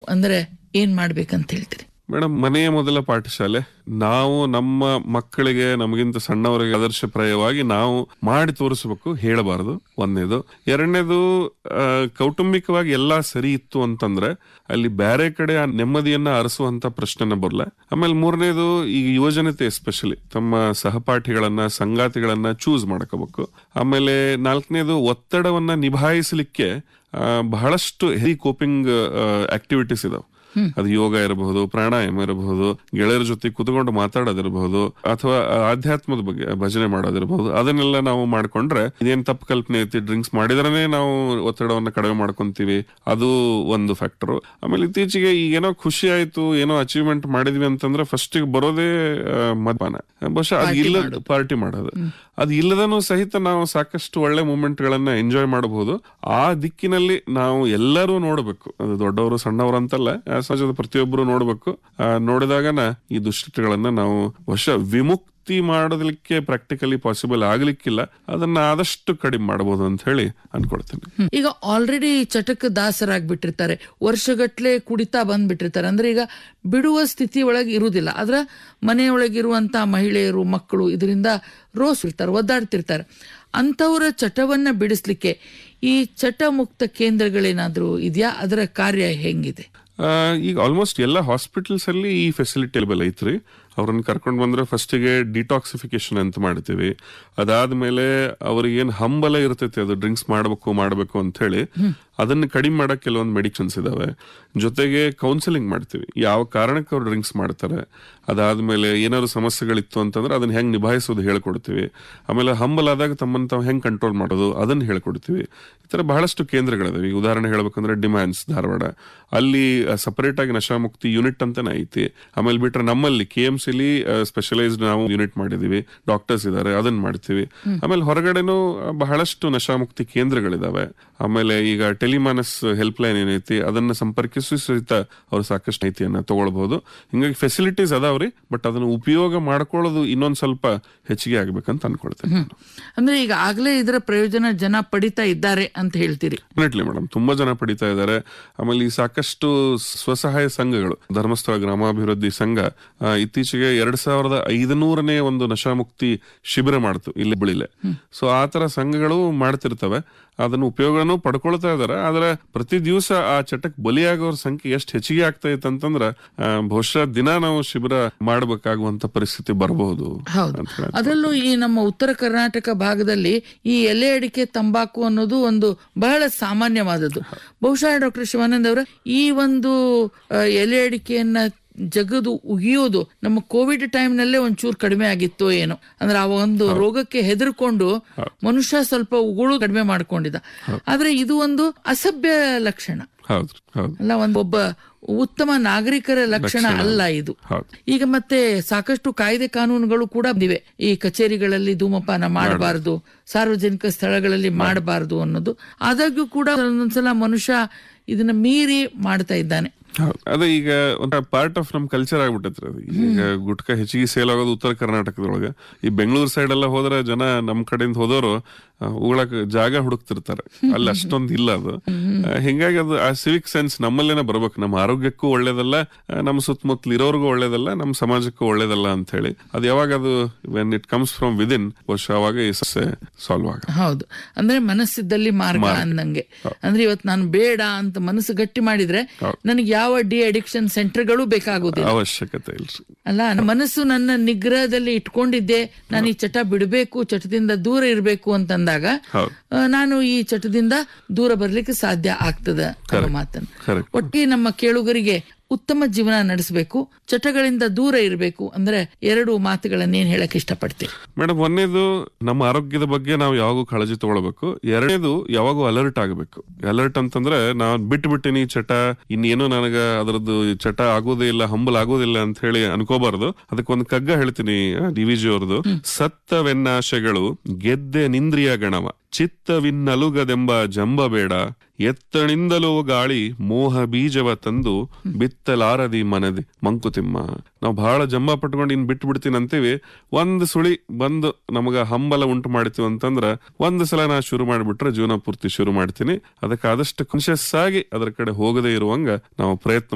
ಅಂದ್ರೆ ಏನ್ ಮಾಡ್ಬೇಕಂತ ಹೇಳ್ತೀರಿ ಮೇಡಮ್ ಮನೆಯ ಮೊದಲ ಪಾಠಶಾಲೆ ನಾವು ನಮ್ಮ ಮಕ್ಕಳಿಗೆ ನಮಗಿಂತ ಸಣ್ಣವರಿಗೆ ಆದರ್ಶಪ್ರಾಯವಾಗಿ ನಾವು ಮಾಡಿ ತೋರಿಸಬೇಕು ಹೇಳಬಾರದು ಒಂದನೇದು ಎರಡನೇದು ಆ, ಕೌಟುಂಬಿಕವಾಗಿ ಎಲ್ಲಾ ಸರಿ ಇತ್ತು ಅಂತಂದ್ರೆ ಅಲ್ಲಿ ಬೇರೆ ಕಡೆ ಆ ನೆಮ್ಮದಿಯನ್ನ ಅರಸುವಂತ ಪ್ರಶ್ನೆನ ಬರಲ್ಲ ಆಮೇಲೆ ಮೂರನೇದು ಈ ಯುವಜನತೆ ಎಸ್ಪೆಷಲಿ ತಮ್ಮ ಸಹಪಾಠಿಗಳನ್ನ ಸಂಗಾತಿಗಳನ್ನ ಚೂಸ್ ಮಾಡ್ಕೋಬೇಕು ಆಮೇಲೆ ನಾಲ್ಕನೇದು ಒತ್ತಡವನ್ನ ನಿಭಾಯಿಸಲಿಕ್ಕೆ ಆ, ಬಹಳಷ್ಟು ಹೆವಿ ಕೋಪಿಂಗ್ ಆಕ್ಟಿವಿಟೀಸ್ ಇದಾವೆ ಅದು ಯೋಗ ಇರಬಹುದು ಪ್ರಾಣಾಯಾಮ ಇರಬಹುದು ಗೆಳೆಯರ ಜೊತೆ ಕುತ್ಕೊಂಡು ಮಾತಾಡೋದಿರಬಹುದು ಅಥವಾ ಆಧ್ಯಾತ್ಮದ ಬಗ್ಗೆ ಭಜನೆ ಮಾಡೋದಿರಬಹುದು ಅದನ್ನೆಲ್ಲ ನಾವು ಮಾಡ್ಕೊಂಡ್ರೆ ಇದೇನ್ ತಪ್ಪು ಕಲ್ಪನೆ ಐತಿ ಡ್ರಿಂಕ್ಸ್ ಮಾಡಿದ್ರೇ ನಾವು ಒತ್ತಡವನ್ನ ಕಡಿಮೆ ಮಾಡ್ಕೊಂತೀವಿ ಅದು ಒಂದು ಫ್ಯಾಕ್ಟರ್ ಆಮೇಲೆ ಇತ್ತೀಚೆಗೆ ಈಗ ಏನೋ ಖುಷಿ ಆಯ್ತು ಏನೋ ಅಚೀವ್ಮೆಂಟ್ ಮಾಡಿದ್ವಿ ಅಂತಂದ್ರೆ ಫಸ್ಟ್ ಬರೋದೇ ಆ, ಮದ್ಪಾನ ಬಹುಶಃ ಅದು ಇಲ್ಲ ಪಾರ್ಟಿ ಮಾಡೋದು ಅದು ಇಲ್ಲದನೂ ಸಹಿತ ನಾವು ಸಾಕಷ್ಟು ಒಳ್ಳೆ ಮೂಮೆಂಟ್ ಗಳನ್ನ ಎಂಜಾಯ್ ಮಾಡಬಹುದು ಆ ದಿಕ್ಕಿನಲ್ಲಿ ನಾವು ಎಲ್ಲರೂ ನೋಡಬೇಕು ಅದು ದೊಡ್ಡವರು ಸಣ್ಣವರು ಅಂತಲ್ಲ ಆ ಸಮಾಜದ ಪ್ರತಿಯೊಬ್ಬರು ನೋಡಬೇಕು ನೋಡಿದಾಗನ ಈ ದುಶ್ಚಟಗಳನ್ನ ನಾವು ವಶ ವಿಮುಕ್ತಿ ಮಾಡೋದಕ್ಕೆ ಪ್ರಾಕ್ಟಿಕಲಿ ಪಾಸಿಬಲ್ ಆಗ್ಲಿಕ್ಕಿಲ್ಲ ಅದನ್ನ ಆದಷ್ಟು ಕಡಿಮೆ ಮಾಡಬಹುದು ಅಂತ ಹೇಳಿ ಅನ್ಕೊಳ್ತೇನೆ ಹ್ಮ್. ಈಗ ಆಲ್ರೆಡಿ ಚಟಕ್ಕೆ ದಾಸರಾಗ್ಬಿಟ್ಟಿರ್ತಾರೆ ವರ್ಷಗಟ್ಲೆ ಕುಡಿತಾ ಬಂದ್ಬಿಟ್ಟಿರ್ತಾರೆ ಅಂದ್ರೆ ಈಗ ಬಿಡುವ ಸ್ಥಿತಿ ಒಳಗೆ ಇರುವುದಿಲ್ಲ ಆದ್ರ ಮನೆಯೊಳಗಿರುವಂತ ಮಹಿಳೆಯರು ಮಕ್ಕಳು ಇದರಿಂದ ರೋಸ್ ಇರ್ತಾರೆ ಒದ್ದಾಡ್ತಿರ್ತಾರೆ ಅಂಥವರ ಚಟವನ್ನ ಬಿಡಿಸ್ಲಿಕ್ಕೆ ಈ ಚಟ ಮುಕ್ತ ಕೇಂದ್ರಗಳೇನಾದ್ರೂ ಇದೆಯಾ ಅದರ ಕಾರ್ಯ ಹೆಂಗಿದೆ ಆ, ಈಗ ಆಲ್ಮೋಸ್ಟ್ ಎಲ್ಲ ಹಾಸ್ಪಿಟಲ್ಸ್ ಅಲ್ಲಿ ಈ ಫೆಸಿಲಿಟಿ ಅವೈಲೇಬಲ್ ಐತ್ರಿ ಅವ್ರನ್ನ ಕರ್ಕೊಂಡು ಬಂದ್ರೆ ಫಸ್ಟಿಗೆ ಡಿಟಾಕ್ಸಿಫಿಕೇಶನ್ ಅಂತ ಮಾಡ್ತೀವಿ ಅದಾದ್ಮೇಲೆ ಅವ್ರಿಗೆ ಏನ್ ಹಂಬಲ ಇರ್ತೈತಿ ಅದು ಡ್ರಿಂಕ್ಸ್ ಮಾಡ್ಬೇಕು ಮಾಡ್ಬೇಕು ಅಂತ ಹೇಳಿ ಅದನ್ನ ಕಡಿಮೆ ಮಾಡಕ್ ಕೆಲವೊಂದು ಮೆಡಿಸಿನ್ಸ್ ಇದಾವೆ ಜೊತೆಗೆ ಕೌನ್ಸಿಲಿಂಗ್ ಮಾಡ್ತೀವಿ ಯಾವ ಕಾರಣಕ್ಕೆ ಅವ್ರು ಡ್ರಿಂಕ್ಸ್ ಮಾಡ್ತಾರೆ ಅದಾದ್ಮೇಲೆ ಏನಾದ್ರು ಸಮಸ್ಯೆಗಳಿತ್ತು ಅಂತಂದ್ರೆ ಅದನ್ನ ಹೆಂಗ್ ನಿಭಾಯಿಸೋದು ಹೇಳ್ಕೊಡ್ತೀವಿ ಆಮೇಲೆ ಹಂಬಲ್ ಆದಾಗ ತಮ್ಮನ್ನ ತಾವು ಹೆಂಗ್ ಕಂಟ್ರೋಲ್ ಮಾಡೋದು ಅದನ್ನ ಹೇಳ್ಕೊಡ್ತೀವಿ ಈ ತರ ಬಹಳಷ್ಟು ಕೇಂದ್ರಗಳಿದಾವೆ ಈಗ ಉದಾಹರಣೆ ಹೇಳ್ಬೇಕಂದ್ರೆ ಡಿಮ್ಯಾಂಡ್ಸ್ ಧಾರವಾಡ ಅಲ್ಲಿ ಸಪರೇಟ್ ಆಗಿ ನಶಾಮುಕ್ತಿ ಯೂನಿಟ್ ಅಂತಾನೆ ಐತಿ ಆಮೇಲೆ ಬಿಟ್ರೆ ನಮ್ಮಲ್ಲಿ ಕೆ ಎಂ ಸಿಲಿ ಸ್ಪೆಷಲೈಸ್ಡ್ ನಾವು ಯೂನಿಟ್ ಮಾಡಿದೀವಿ ಡಾಕ್ಟರ್ಸ್ ಇದಾರೆ ಅದನ್ನ ಮಾಡ್ತೀವಿ ಆಮೇಲೆ ಹೊರಗಡೆನೂ ಆ, ಬಹಳಷ್ಟು ನಶಾಮುಕ್ತಿ ಕೇಂದ್ರಗಳಿದಾವೆ ಆಮೇಲೆ ಈಗ ಟೆಲಿಮಾನಸ್ ಹೆಲ್ಪ್ ಲೈನ್ ಏನೈತಿ ಅದನ್ನ ಸಂಪರ್ಕಿಸಿ ಸಹಿತ ಅವ್ರು ಸಾಕಷ್ಟು ಮಾಹಿತಿಯನ್ನ ತಗೊಳ್ಬಹುದು ಹಿಂಗಾಗಿ ಫೆಸಿಲಿಟೀಸ್ ಅದಾವ್ರಿ ಬಟ್ ಅದನ್ನ ಉಪಯೋಗ ಮಾಡ್ಕೊಳ್ಳೋದು ಇನ್ನೊಂದ್ ಸ್ವಲ್ಪ ಹೆಚ್ಚಿಗೆ ಆಗ್ಬೇಕಂತ ಅನ್ಕೊಳ್ತೇನೆ ನಾನು. ಅಂದ್ರೆ ಈಗ ಆಗ್ಲೇ ಇದರ ಪ್ರಯೋಜನ ಜನ ಪಡಿತಾ ಇದ್ದಾರೆ ಅಂತ ಹೇಳ್ತೀರಿ ಡೆಫಿನೆಟ್ಲಿ ಮೇಡಮ್ ತುಂಬಾ ಜನ ಪಡಿತಾ ಇದ್ದಾರೆ ಆಮೇಲೆ ಈ ಸಾಕಷ್ಟು ಸ್ವಸಹಾಯ ಸಂಘಗಳು ಧರ್ಮಸ್ಥಳ ಗ್ರಾಮಾಭಿವೃದ್ಧಿ ಸಂಘ ಆ, ಇತ್ತೀಚೆಗೆ ಎರಡ್ ಸಾವಿರದ ಐದನೂರನೇ ಒಂದು ನಶಾಮುಕ್ತಿ ಶಿಬಿರ ಮಾಡ್ತು ಇಲ್ಲಿ ಹುಬ್ಳಿಲೆ ಸೊ ಆ ತರ ಸಂಘಗಳು ಮಾಡ್ತಿರ್ತವೆ ಅದನ್ನ ಉಪಯೋಗನೂ ಪಡ್ಕೊಳ್ತಾ ಇದಾರೆ ಆದ್ರೆ ಪ್ರತಿ ದಿವಸ ಆ ಚಟಕ್ ಬಲಿಯಾಗೋರ ಸಂಖ್ಯೆ ಎಷ್ಟು ಹೆಚ್ಚಿಗೆ ಆಗ್ತಾ ಇತ್ತು ಅಂತಂದ್ರ ಆ, ಬಹುಶಃ ದಿನ ನಾವು ಶಿಬಿರ ಮಾಡಬೇಕಾಗುವಂತ ಪರಿಸ್ಥಿತಿ ಬರಬಹುದು ಹೌದು ಅಂತ ಹೇಳಿ ಅದರಲ್ಲೂ ಈ ನಮ್ಮ ಉತ್ತರ ಕರ್ನಾಟಕ ಭಾಗದಲ್ಲಿ ಈ ಎಲೆ ಅಡಿಕೆ ತಂಬಾಕು ಅನ್ನೋದು ಒಂದು ಬಹಳ ಸಾಮಾನ್ಯವಾದದ್ದು ಬಹುಶಃ ಡಾಕ್ಟರ್ ಶಿವಾನಂದ್ ಅವರ ಈ ಒಂದು ಆ, ಎಲೆ ಅಡಿಕೆಯನ್ನ ಜಗದು ಉಗಿಯೋದು ನಮ್ಮ ಕೋವಿಡ್ ಟೈಮ್ ನಲ್ಲೇ ಒಂಚೂರು ಕಡಿಮೆ ಆಗಿತ್ತು ಏನೋ ಅಂದ್ರೆ ಆ ಒಂದು ರೋಗಕ್ಕೆ ಹೆದರ್ಕೊಂಡು ಮನುಷ್ಯ ಸ್ವಲ್ಪ ಉಗುಳು ಕಡಿಮೆ ಮಾಡ್ಕೊಂಡಿದ್ದ ಆದ್ರೆ ಇದು ಒಂದು ಅಸಭ್ಯ ಲಕ್ಷಣ ಹೌದು ಹೌದು ಅಲ್ಲ ಒಂದು ಒಬ್ಬ ಉತ್ತಮ ನಾಗರಿಕರ ಲಕ್ಷಣ ಅಲ್ಲ ಇದು ಹೌದು ಈಗ ಮತ್ತೆ ಸಾಕಷ್ಟು ಕಾಯ್ದೆ ಕಾನೂನುಗಳು ಕೂಡ ಬಂದಿವೆ ಈ ಕಚೇರಿಗಳಲ್ಲಿ ಧೂಮಪಾನ ಮಾಡಬಾರದು ಸಾರ್ವಜನಿಕ ಸ್ಥಳಗಳಲ್ಲಿ ಮಾಡಬಾರದು ಅನ್ನೋದು ಆದಾಗ್ಯೂ ಕೂಡ ಒಂದೊಂದ್ಸಲ ಮನುಷ್ಯ ಇದನ್ನ ಮೀರಿ ಮಾಡ್ತಾ ಇದ್ದಾನೆ ಹೌದು ಅದೇ ಈಗ ಒಂಥರ ಪಾರ್ಟ್ ಆಫ್ ನಮ್ ಕಲ್ಚರ್ ಆಗ್ಬಿಟ್ಟೈತ್ರಿ ಅದು ಈಗ ಗುಟ್ಕಾ ಹೆಚ್ಚಿಗೆ ಸೇಲ್ ಆಗೋದು ಉತ್ತರ ಕರ್ನಾಟಕದೊಳಗೆ ಈ ಬೆಂಗಳೂರು ಸೈಡ್ ಎಲ್ಲ ಹೋದ್ರೆ ಜನ ನಮ್ ಕಡೆಯಿಂದ ಹೋದವರು ಉಗಳಕ್ ಜಾಗ ಹುಡುಕ್ತಿರ್ತಾರೆ ಅಲ್ಲಿ ಅಷ್ಟೊಂದು ಇಲ್ಲ ಅದು ಆ, ಹಿಂಗಾಗಿ ಅದು ಆ ಸಿವಿಕ್ ಸೆನ್ಸ್ ನಮ್ಮಲ್ಲೇನೆ ಬರ್ಬೇಕು ನಮ್ಮ ಆರೋಗ್ಯಕ್ಕೂ ಒಳ್ಳೇದಲ್ಲ ಆ, ನಮ್ಮ ಸುತ್ತಮುತ್ತಲು ಇರೋರ್ಗೂ ಒಳ್ಳೇದಲ್ಲ ನಮ್ಮ ಸಮಾಜಕ್ಕೂ ಒಳ್ಳೇದಲ್ಲ ಅಂತ ಹೇಳಿ ಅದು ಯಾವಾಗ ಅದು when it comes from within ಬಹುಶಃ ಅವಾಗ ಈ ಸಮಸ್ಯೆ ಸಾಲ್ವ್ ಆಗ ಹೌದು ಅಂದ್ರೆ ಮನಸ್ಸಿದ್ದಲ್ಲಿ ಮಾರ್ಗ ಅಂದಂಗೆ ಅಂದ್ರೆ ಇವತ್ತು ನಾನು ಬೇಡ ಅಂತ ಮನಸ್ಸು ಗಟ್ಟಿ ಮಾಡಿದ್ರೆ ನನಗೆ ಯಾವ ಡಿ ಅಡಿಕ್ಷನ್ ಸೆಂಟರ್ಗಳು ಬೇಕಾಗುದಿಲ್ಲ ಅವಶ್ಯಕತೆ ಇಲ್ರಿ ಅಲ್ಲ ಮನಸ್ಸು ನನ್ನ ನಿಗ್ರಹದಲ್ಲಿ ಇಟ್ಕೊಂಡಿದ್ದೆ ನಾನು ಈ ಚಟ ಬಿಡಬೇಕು ಚಟದಿಂದ ದೂರ ಇರಬೇಕು ಅಂತಂದಾಗ ಹೌದು ಆ, ನಾನು ಈ ಚಟದಿಂದ ದೂರ ಬರ್ಲಿಕ್ಕೆ ಸಾಧ್ಯ ಆಗ್ತದ ಅನ್ನೋ ಮಾತನ್ನು ಕರೆಕ್ಟ್ ಒಟ್ಟಿ ನಮ್ಮ ಕೇಳುಗರಿಗೆ ಉತ್ತಮ ಜೀವನ ನಡೆಸಬೇಕು ಚಟಗಳಿಂದ ದೂರ ಇರಬೇಕು ಅಂದ್ರೆ ಎರಡು ಮಾತುಗಳನ್ನೇನ್ ಹೇಳಕ್ ಇಷ್ಟಪಡ್ತೀವಿ ಮೇಡಮ್ ಒಂದೇದು ನಮ್ಮ ಆರೋಗ್ಯದ ಬಗ್ಗೆ ನಾವು ಯಾವಾಗೂ ಕಾಳಜಿ ತಗೊಳ್ಬೇಕು ಎರಡನೇದು ಯಾವಾಗೂ ಅಲರ್ಟ್ ಆಗಬೇಕು ಅಲರ್ಟ್ ಅಂತಂದ್ರೆ ನಾನ್ ಬಿಟ್ಟು ಬಿಟ್ಟಿನಿ ಚಟ ಇನ್ನೇನು ನನಗ ಅದರದ್ದು ಚಟ ಆಗೋದೇ ಇಲ್ಲ ಹಂಬಲ್ ಆಗೋದಿಲ್ಲ ಅಂತ ಹೇಳಿ ಅನ್ಕೋಬಾರ್ದು ಅದಕ್ಕೆ ಒಂದು ಕಗ್ಗ ಹೇಳ್ತೀನಿ ಡಿ ವಿ ಜಿ ಅವ್ರದ್ದು ಸತ್ತವೆನ್ನಾಶೆಗಳು ಗೆದ್ದೆ ನಿಂದ್ರಿಯ ಗಣವ ಚಿತ್ತವಿನ್ನಲುಗದೆಂಬ ಜಂಬ ಬೇಡ ಎತ್ತಣಿಂದಲೋ ಗಾಳಿ ಮೋಹ ಬೀಜವ ತಂದು ಬಿತ್ತಲಾರದಿ ಮನದಿ ಮಂಕುತಿಮ್ಮ ನಾವು ಬಹಳ ಜಂಬ ಪಟ್ಕೊಂಡು ಇನ್ ಬಿಟ್ಟು ಬಿಡ್ತೀನಿ ಅಂತೀವಿ ಒಂದ್ ಸುಳಿ ಬಂದು ನಮಗ ಹಂಬಲ ಉಂಟು ಮಾಡ್ತೀವಿ ಅಂತಂದ್ರ ಒಂದ್ ಸಲ ನಾ ಶುರು ಮಾಡ್ಬಿಟ್ರೆ ಜೀವನ ಪೂರ್ತಿ ಶುರು ಮಾಡ್ತೀನಿ ಅದಕ್ಕೆ ಆದಷ್ಟು ಕಾನ್ಶಿಯಸ್ ಆಗಿ ಅದ್ರ ಕಡೆ ಹೋಗದೇ ಇರುವಂಗ ನಾವು ಪ್ರಯತ್ನ